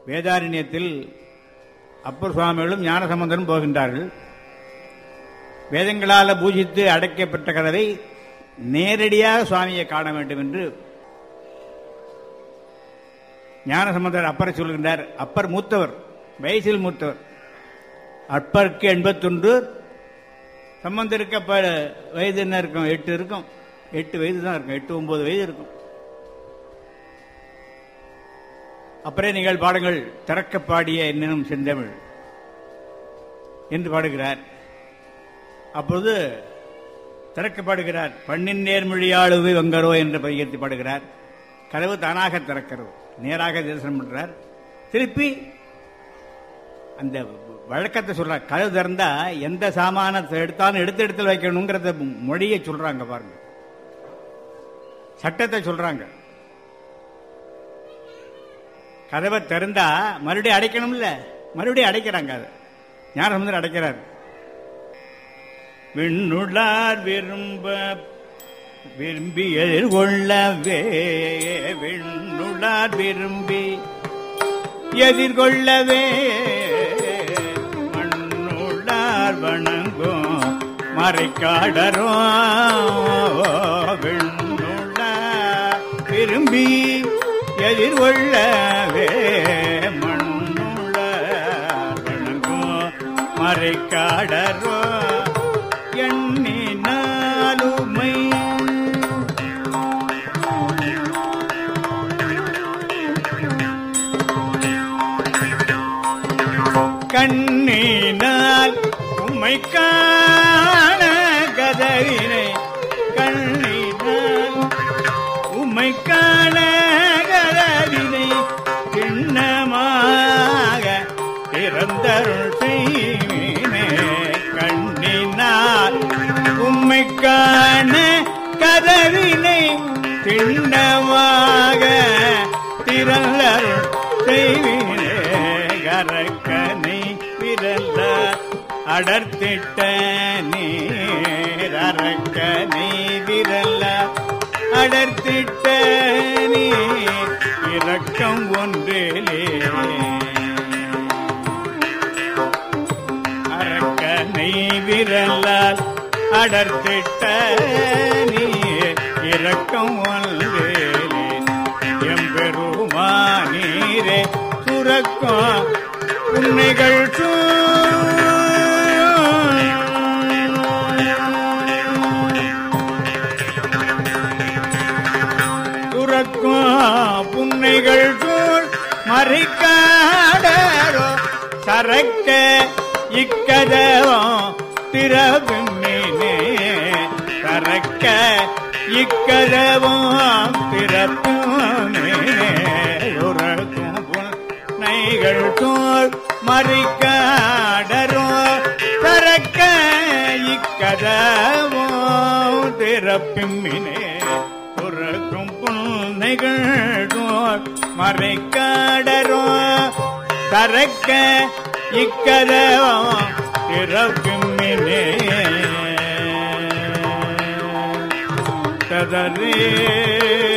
வேதாரண்யத்தில் அப்பர் சுவாமிகளும் ஞானசம்பந்தரும் போகின்றார்கள் வேதங்களால் பூஜித்து அடைக்கப்பட்ட கதவை நேரடியாக சுவாமியை காண வேண்டும் என்று ஞானசம்பந்தர் அப்பரை சொல்கின்றார் அப்பர் மூத்தவர் வயசில் மூத்தவர் அப்பருக்கு எண்பத்தொன்று சம்பந்தருக்கு அப்ப வயது என்ன இருக்கும் எட்டு இருக்கும் எட்டு வயது தான் இருக்கும் எட்டு ஒன்பது வயது இருக்கும் அப்புறே நீங்கள் பாடுங்கள் திறக்க பாடிய என்னும் செந்தமிழ் என்று பாடுகிறார் அப்போது திறக்க பாடுகிறார் பண்ணின் நேர்மொழியாளுவை வங்கரோ என்ற பதிகத்தை பாடுகிறார் கதவு தானாக திறக்கிறது நேராக தரிசனம் பண்றார் திருப்பி அந்த வழக்கத்தை சொல்றார் கதவு திறந்தா எந்த சாமானத்தை எடுத்தாலும் எடுத்த இடத்துல வைக்கணுங்கிறத மொழியை சொல்றாங்க பாருங்க சட்டத்தை சொல்றாங்க கதவை திறந்தா மறுபடியும் அடைக்கணும்ல மறுபடியும் அடைக்கிறாங்க அது ஞானசமுதர் அடைக்கிறார் விண்ணுளார் விரும்ப விரும்பி எதிர்கொள்ளவே விண்ணுளார் விரும்பி எதிர்கொள்ளவே மண்ணுளார் வணங்கும் மறைக்காடரோ விண்ணுளார் விரும்பி எதிர்கொள்ளவே மண்ணுளார் வணங்கும் மறைக்காடரோ எண்ணினாலுமை கண்ணினால் உம்மை காண கதவினை கண்ணினால் உம்மை காண கதவினை சின்னமாக திறந்தருள் செய்வினே கண்ணினால் உம்மை காண கதவினை திண்ணமாக திறந்தருள் செய்வினே கரக்கனை விரல்ல அடர்த்திட்ட நீர் அரக்கனை விரல்ல அடர்த்திட்ட நீர் இரக்கம் ஒன்றிலே அரக்கனை விரலால் அடர்த்திட்ட நீர் இரக்கம் ஒன்றே எம்பெருமானீரே சுரக்கம் உன்னைகள் துறக்கும் புன்னைகள் சூழ் மறைக்காடரோ சரக்க இக்கதவம் திறவிம்மினே சரக்க இக்கதவம் திறப்புமே உறக்கும் புன்னைகள் சூழ் மறைக்காடரோ சரக்க இக்கதவோ திறப்பிம்மினே உறக்கும் புன்னைகள் மறைக்காடரோ தரக்க இக்கதவோ திறப்பிம்மினே ததரே